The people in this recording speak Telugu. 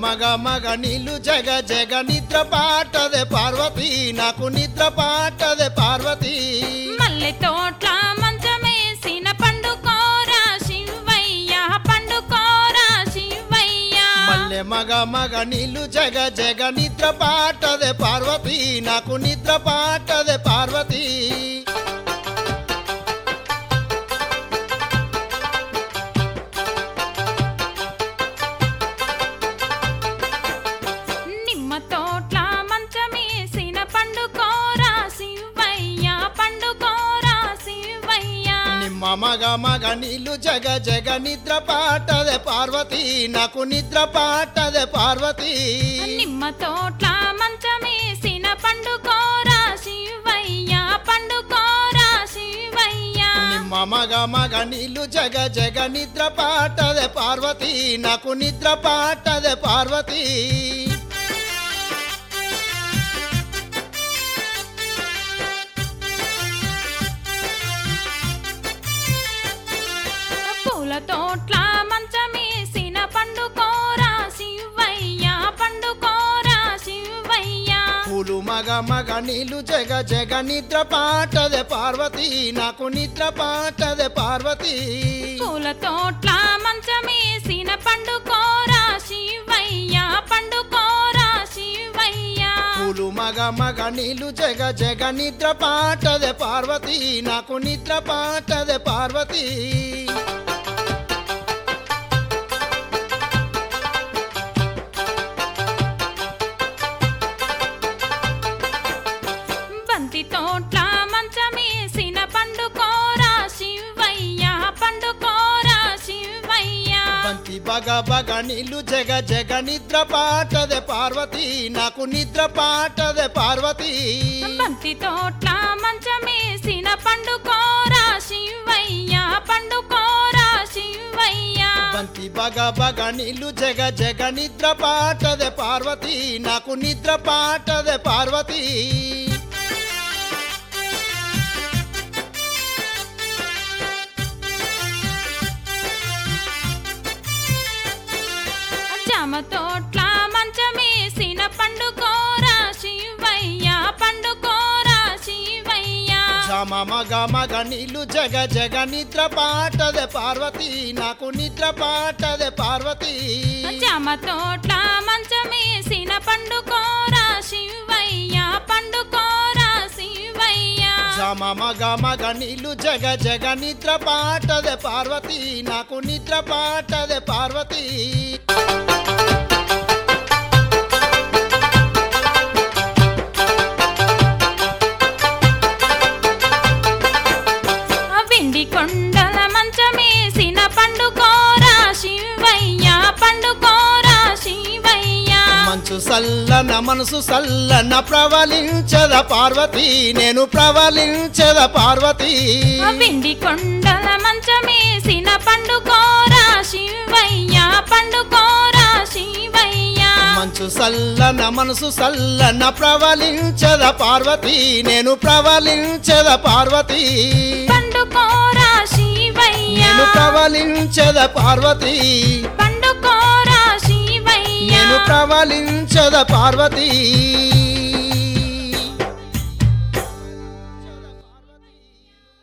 మగ మగ నీళ్ళు జగ జగ నిద్ర పాటదే పార్వతి నాకు నిద్ర పాటదే పార్వతి మల్లె తోట్ల మంచమేసిన పండుకోరా శివయ్య పండుకోరా శివయ్య మల్లె మగ మగ నీళ్ళు జగ జగ నిద్ర పాటదే పార్వతి నాకు నిద్ర పాటదే పార్వతి నిమ్మ తోట్ల మంచమేసిన పండుకోరా శివయ్య పండుకోరా శివయ్య నిమ్మ మగ మగ నీళ్ళు జగ జగ నిద్ర పాటదే పార్వతి నాకు నిద్ర పాటదే పార్వతి నిమ్మ తోట్ల మంచమేసిన పండుకోరా శివయ్య పండుకోరా శివయ్య నిమ్మ మగ మగ నీళ్ళు జగ జగ నిద్ర పాటదే పార్వతి నాకు నిద్ర పాటదే పార్వతి పూల తోట్ల మంచమేసిన పండుకోరా శివయ్య పండుకోరా శివయ్య పూలు మగ మగ నీళ్ళు జగ జగ నిద్ర పాటదే పార్వతి నాకు నిద్ర పాటదే పార్వతి పూల తోట్ల మంచమేసిన పండుకోరా శివయ్య పండుకోరా శివయ్య పూలు మగ మగ నీళ్ళు జగ జగ నిద్ర పాటదే పార్వతి నాకు నిద్ర పాటదే పార్వతి బంతి తోట్ల మంచమేసిన పండుకోరా శివయ్య పండుకోరా శివయ్య బంతి బగ బగ నీళ్ళు జగ జగ నిద్ర పాటదే పార్వతి నాకు నిద్ర పాటదే పార్వతి బంతి తోట్ల మంచమేసిన పండుకోరా శివయ్య పండుకోరా శివయ్య బంతి బగ బగ నీళ్ళు జగ జగ నిద్ర పాటదే పార్వతి నాకు నిద్ర పాటదే పార్వతి జామ తోట్ల మంచమేసిన పండుకోరా శివయ్య పండుకోరా శివయ్య జామ మగ మగ నీళ్ళు జగ జగ నిద్ర పాటదే పార్వతి నాకు నిద్ర పాటదే పార్వతి జామ తోట్ల మంచమేసిన పండుకోరా శివయ్య పండుకోరా శివయ్య జామ మగ మగ నీళ్ళు జగ జగ నిద్ర పాటదే పార్వతి నాకు నిద్ర పాటదే పార్వతి ఆ వెండి కొండల మంచమేసిన పండుకోరా శివయ్య పండుకోరా శివయ్య మంచు సల్లన మనసు సల్లన ప్రవలించద పార్వతి నేను ప్రవలించద పార్వతి ఆ వెండి కొండల మంచమేసిన పండుకోరా శివయ్య పండుకోరా శివయ్య మంచు సల్లన మనసు సల్లన ప్రవలించద పార్వతి నేను ప్రవలించద పార్వతి పండుకోరా శివయ్య నేను ప్రవలించద పార్వతి పండుకోరా శివయ్య నేను ప్రవలించద పార్వతి